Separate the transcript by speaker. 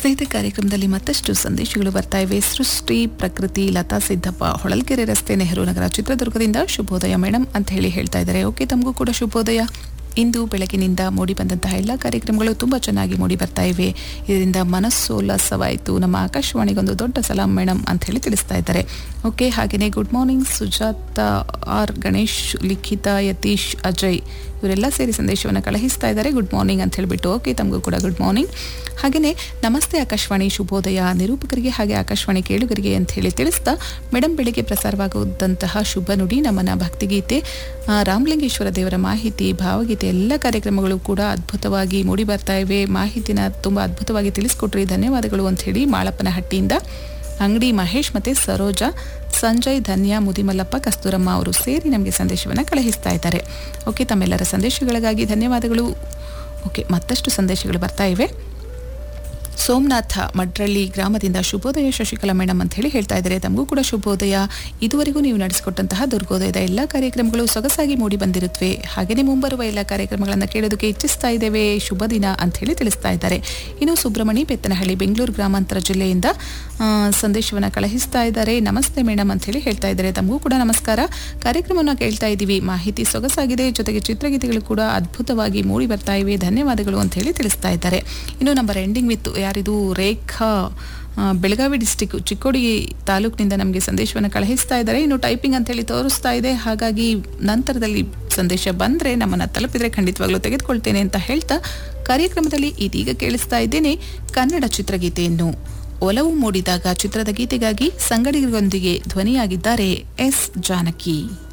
Speaker 1: ಸ್ನೇಹಿತ ಕಾರ್ಯಕ್ರಮದಲ್ಲಿ ಮತ್ತಷ್ಟು ಸಂದೇಶಗಳು ಬರ್ತಾ ಇವೆ ಸೃಷ್ಟಿ ಪ್ರಕೃತಿ ಲತಾ ಸಿದ್ದಪ್ಪ ಹೊಳಲ್ಕೆರೆ ರಸ್ತೆ ನೆಹರು ನಗರ ಚಿತ್ರದುರ್ಗದಿಂದ ಶುಭೋದಯ ಮೇಡಮ್ ಅಂತ ಹೇಳಿ ಹೇಳ್ತಾ ಇದ್ದಾರೆ ಓಕೆ ತಮಗೂ ಕೂಡ ಶುಭೋದಯ ಇಂದು ಬೆಳಗಿನಿಂದ ಮೂಡಿ ಬಂದಂತಹ ಎಲ್ಲ ಕಾರ್ಯಕ್ರಮಗಳು ತುಂಬ ಚೆನ್ನಾಗಿ ಮೂಡಿ ಬರ್ತಾ ಇವೆ ಇದರಿಂದ ಮನಸ್ಸೋಲ್ಲಾಸವಾಯಿತು ನಮ್ಮ ಆಕಾಶವಾಣಿಗೊಂದು ದೊಡ್ಡ ಸಲಾಂ ಮೇಡಮ್ ಅಂತ ಹೇಳಿ ತಿಳಿಸ್ತಾ ಇದ್ದಾರೆ ಓಕೆ ಹಾಗೆಯೇ good morning Sujatha R Ganesh Likhitha Yathish Ajay ಇವರೆಲ್ಲ ಸೇರಿ ಸಂದೇಶವನ್ನು ಕಳುಹಿಸ್ತಾ ಇದ್ದಾರೆ ಗುಡ್ ಮಾರ್ನಿಂಗ್ ಅಂತ ಹೇಳಿಬಿಟ್ಟು ಓಕೆ ತಮಗೂ ಕೂಡ ಗುಡ್ ಮಾರ್ನಿಂಗ್ ಹಾಗೆಯೇ ನಮಸ್ತೆ ಆಕಾಶವಾಣಿ ಶುಭೋದಯ ನಿರೂಪಕರಿಗೆ ಹಾಗೆ ಆಕಾಶವಾಣಿ ಕೇಳುಗರಿಗೆ ಅಂತ ಹೇಳಿ ತಿಳಿಸ್ತಾ ಮೇಡಮ್ ಬೆಳಿಗ್ಗೆ ಪ್ರಸಾರವಾಗುವಂತಹ ಶುಭ ನುಡಿ ನಮ್ಮನ ಭಕ್ತಿಗೀತೆ ಆ, ರಾಮಲಿಂಗೇಶ್ವರ ದೇವರ ಮಾಹಿತಿ ಭಾವಗೀತೆ ಎಲ್ಲ ಕಾರ್ಯಕ್ರಮಗಳು ಕೂಡ ಅದ್ಭುತವಾಗಿ ಮೂಡಿ ಬರ್ತಾ ಇವೆ ಮಾಹಿತಿನ ತುಂಬ ಅದ್ಭುತವಾಗಿ ತಿಳಿಸ್ಕೊಟ್ರಿ ಧನ್ಯವಾದಗಳು ಅಂತ ಹೇಳಿ ಮಾಳಪ್ಪನ ಹಟ್ಟಿಯಿಂದ ಅಂಗಡಿ ಮಹೇಶ್ ಮತ್ತೆ ಸರೋಜಾ ಸಂಜಯ್ ಧನ್ಯ ಮುದಿಮಲ್ಲಪ್ಪ ಕಸ್ತೂರಮ್ಮ ಅವರು ಸೇರಿ ನಮಗೆ ಸಂದೇಶವನ್ನು ಕಳುಹಿಸ್ತಾ ಇದ್ದಾರೆ ಓಕೆ ತಮ್ಮೆಲ್ಲರ ಸಂದೇಶಗಳಿಗಾಗಿ ಧನ್ಯವಾದಗಳು ಓಕೆ ಮತ್ತಷ್ಟು ಸಂದೇಶಗಳು ಬರ್ತಾ ಇವೆ ಸೋಮನಾಥ ಮಡ್ರಳ್ಳಿ ಗ್ರಾಮದಿಂದ ಶುಭೋದಯ ಶಶಿಕಲಾ ಮೇಡಮ್ ಅಂತ ಹೇಳಿ ಹೇಳ್ತಾ ಇದ್ದಾರೆ ತಮಗೂ ಕೂಡ ಶುಭೋದಯ ಇದುವರೆಗೂ ನೀವು ನಡೆಸಿಕೊಟ್ಟಂತಹ ದುರ್ಗೋದಯದ ಎಲ್ಲ ಕಾರ್ಯಕ್ರಮಗಳು ಸೊಗಸಾಗಿ ಮೂಡಿ ಬಂದಿರುತ್ತವೆ ಹಾಗೆಯೇ ಮುಂಬರುವ ಎಲ್ಲ ಕಾರ್ಯಕ್ರಮಗಳನ್ನು ಕೇಳೋದಕ್ಕೆ ಇಚ್ಛಿಸ್ತಾ ಇದ್ದೇವೆ ಶುಭ ದಿನ ಅಂತ ಹೇಳಿ ತಿಳಿಸ್ತಾ ಇದ್ದಾರೆ ಇನ್ನು ಸುಬ್ರಹ್ಮಣಿ ಬೆತ್ತನಹಳ್ಳಿ ಬೆಂಗಳೂರು ಗ್ರಾಮಾಂತರ ಜಿಲ್ಲೆಯಿಂದ ಆ, ಸಂದೇಶವನ್ನು ಕಳುಹಿಸ್ತಾ ಇದ್ದಾರೆ ನಮಸ್ತೆ ಮೇಡಮ್ ಅಂತ ಹೇಳಿ ಹೇಳ್ತಾ ಇದ್ದಾರೆ ತಮಗೂ ಕೂಡ ನಮಸ್ಕಾರ ಕಾರ್ಯಕ್ರಮವನ್ನು ಕೇಳ್ತಾ ಇದ್ದೀವಿ ಮಾಹಿತಿ ಸೊಗಸಾಗಿದೆ ಜೊತೆಗೆ ಚಿತ್ರಗೀತೆಗಳು ಕೂಡ ಅದ್ಭುತವಾಗಿ ಮೂಡಿ ಬರ್ತಾ ಇವೆ ಧನ್ಯವಾದಗಳು ಅಂತ ಹೇಳಿ ತಿಳಿಸ್ತಾ ಇದ್ದಾರೆ ಇನ್ನು ನಂಬರ್ ಎಂಡಿಂಗ್ ವಿತ್ ಯಾರಿದು ರೇಖಾ ಆ, ಬೆಳಗಾವಿ ಡಿಸ್ಟಿಕ್ ಚಿಕ್ಕೋಡಿ ತಾಲೂಕಿನಿಂದ ನಮಗೆ ಸಂದೇಶವನ್ನು ಕಳುಹಿಸ್ತಾ ಇದ್ದಾರೆ ಇನ್ನು ಟೈಪಿಂಗ್ ಅಂತ ಹೇಳಿ ತೋರಿಸ್ತಾ ಇದೆ ಹಾಗಾಗಿ ನಂತರದಲ್ಲಿ ಸಂದೇಶ ಬಂದರೆ ನಮ್ಮನ್ನು ತಲುಪಿದರೆ ಖಂಡಿತವಾಗ್ಲೂ ತೆಗೆದುಕೊಳ್ತೇನೆ ಅಂತ ಹೇಳ್ತಾ ಕಾರ್ಯಕ್ರಮದಲ್ಲಿ ಇದೀಗ ಕೇಳಿಸ್ತಾ ಇದ್ದೇನೆ ಕನ್ನಡ ಚಿತ್ರಗೀತೆಯನ್ನು ಒಲವು ಮೂಡಿದಾಗ ಚಿತ್ರದ ಗೀತೆಗಾಗಿ ಸಂಗಡಿಗರೊಂದಿಗೆ ಧ್ವನಿಯಾಗಿದ್ದಾರೆ ಎಸ್ ಜಾನಕಿ